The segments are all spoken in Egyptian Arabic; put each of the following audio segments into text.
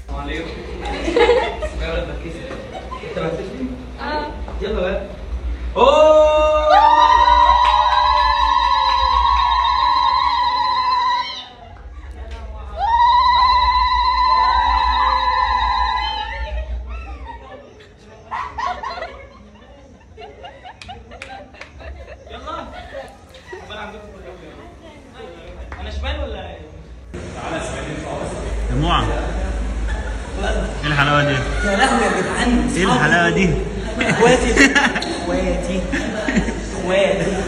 عليكم يا ولد مركزي انت مركزني اه يلا بقى اوه يلا عمال عندكم كلكم. انا شمال ولا ايه؟ دموع ايه الحلاوه دي؟ يا لهوي يا جدعان ايه الحلاوه دي؟ اخواتي اخواتي اخواتي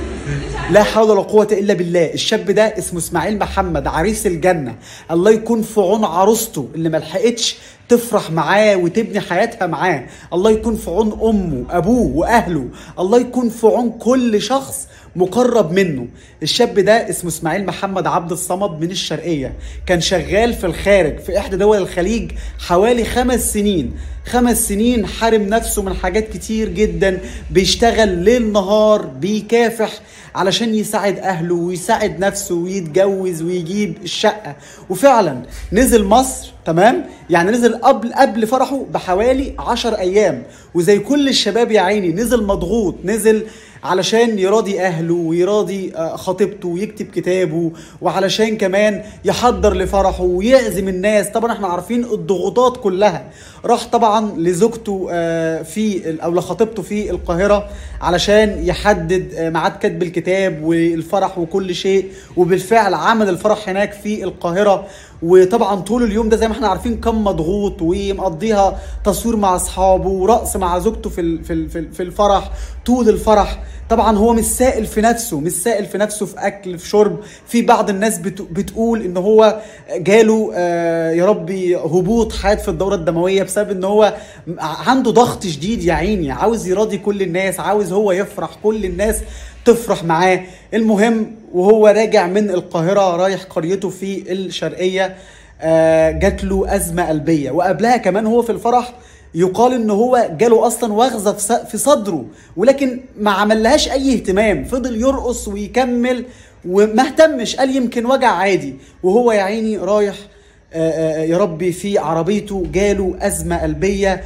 لا حول ولا قوة إلا بالله الشاب ده اسمه إسماعيل محمد عريس الجنة الله يكون في عون عروسته اللي ما لحقتش تفرح معاه وتبني حياتها معاه الله يكون في عون أمه أبوه وأهله الله يكون في عون كل شخص مقرب منه الشاب ده اسمه اسماعيل محمد عبد الصمد من الشرقية كان شغال في الخارج في إحدى دول الخليج حوالي خمس سنين خمس سنين حارم نفسه من حاجات كتير جدا بيشتغل ليل نهار بيكافح علشان يساعد اهله ويساعد نفسه ويتجوز ويجيب الشقه وفعلا نزل مصر تمام يعني نزل قبل قبل فرحه بحوالي عشر ايام وزي كل الشباب يا عيني نزل مضغوط نزل علشان يراضي اهله ويراضي آه، خطيبته ويكتب كتابه وعلشان كمان يحضر لفرحه ويعزم الناس طبعا احنا عارفين الضغوطات كلها راح طبعا لزوجته آه، في ال- او لخطيبته في القاهره علشان يحدد آه، ميعاد كتب الكتاب والفرح وكل شيء وبالفعل عمل الفرح هناك في القاهره وطبعا طول اليوم ده زي ما احنا عارفين كان مضغوط ومقضيها تصوير مع اصحابه ورقص مع زوجته في ال- في ال- في ال- في الفرح طول الفرح طبعا هو مش سائل في نفسه مش سائل في نفسه في اكل في شرب في بعض الناس بت- بتقول ان هو جاله آه، يا ربي هبوط حاد في الدوره الدمويه بسبب ان هو عنده ضغط شديد يا عيني عاوز يراضي كل الناس عاوز هو يفرح كل الناس تفرح معاه المهم وهو راجع من القاهره رايح قريته في الشرقيه آه، جات له ازمه قلبيه وقبلها كمان هو في الفرح يقال ان هو جاله اصلا وغزه في ص- في صدره ولكن ما عملهاش اي اهتمام فضل يرقص ويكمل وما اهتمش قال يمكن وجع عادي وهو يا عيني رايح آه، آه، يا ربي في عربيته جاله ازمه قلبيه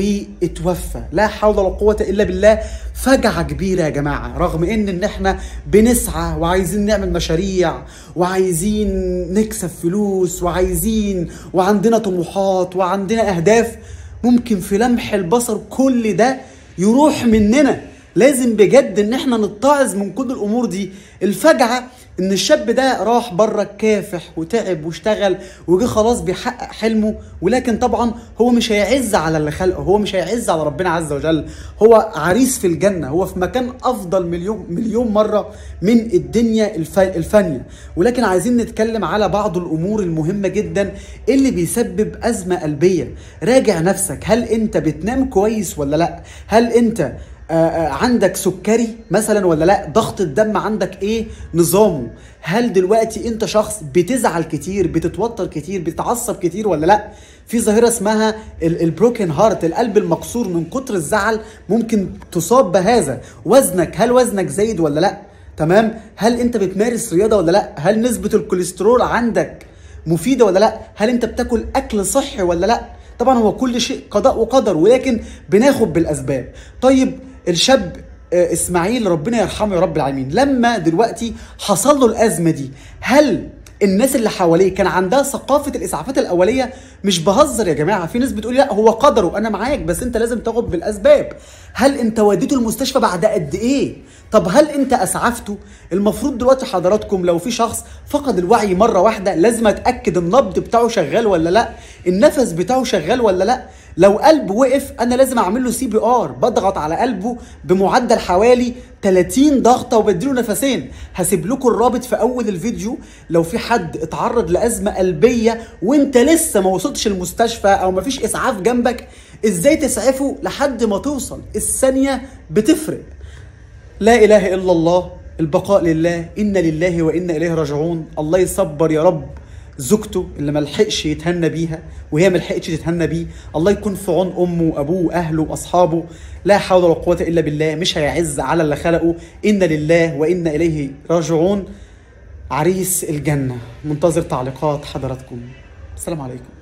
واتوفى لا حول ولا قوه الا بالله فجعه كبيره يا جماعه رغم ان ان احنا بنسعى وعايزين نعمل مشاريع وعايزين نكسب فلوس وعايزين وعندنا طموحات وعندنا اهداف ممكن في لمح البصر كل ده يروح مننا لازم بجد ان احنا نتعظ من كل الامور دي الفجعه ان الشاب ده راح بره كافح وتعب واشتغل وجه خلاص بيحقق حلمه ولكن طبعا هو مش هيعز على اللي خلقه هو مش هيعز على ربنا عز وجل هو عريس في الجنه هو في مكان افضل مليون مليون مره من الدنيا الف- الفانيه ولكن عايزين نتكلم على بعض الامور المهمه جدا اللي بيسبب ازمه قلبيه راجع نفسك هل انت بتنام كويس ولا لا هل انت آه، آه، عندك سكري مثلا ولا لا ضغط الدم عندك ايه نظامه هل دلوقتي انت شخص بتزعل كتير بتتوتر كتير بتتعصب كتير ولا لا في ظاهره اسمها البروكن هارت القلب المكسور من كتر الزعل ممكن تصاب بهذا وزنك هل وزنك زايد ولا لا تمام هل انت بتمارس رياضه ولا لا هل نسبه الكوليسترول عندك مفيده ولا لا هل انت بتاكل اكل صحي ولا لا طبعا هو كل شيء قضاء وقدر ولكن بناخد بالاسباب طيب الشاب آه، اسماعيل ربنا يرحمه يا رب العالمين لما دلوقتي حصل له الازمه دي هل الناس اللي حواليه كان عندها ثقافه الاسعافات الاوليه مش بهزر يا جماعه في ناس بتقول لا هو قدره انا معاك بس انت لازم تاخد بالاسباب هل انت وديته المستشفى بعد قد ايه طب هل انت اسعفته المفروض دلوقتي حضراتكم لو في شخص فقد الوعي مره واحده لازم اتاكد النبض بتاعه شغال ولا لا النفس بتاعه شغال ولا لا لو قلب وقف انا لازم اعمل له سي بي ار بضغط على قلبه بمعدل حوالي 30 ضغطه وبديله نفسين هسيب لكم الرابط في اول الفيديو لو في حد اتعرض لازمه قلبيه وانت لسه ما وصلتش المستشفى او ما فيش اسعاف جنبك ازاي تسعفه لحد ما توصل الثانيه بتفرق لا اله الا الله البقاء لله انا لله وانا اليه راجعون الله يصبر يا رب زوجته اللي ما لحقش يتهنى بيها وهي ما لحقتش تتهنى بيه الله يكون في عون امه وابوه واهله واصحابه لا حول ولا قوه الا بالله مش هيعز على اللي خلقه انا لله وانا اليه راجعون عريس الجنه منتظر تعليقات حضراتكم السلام عليكم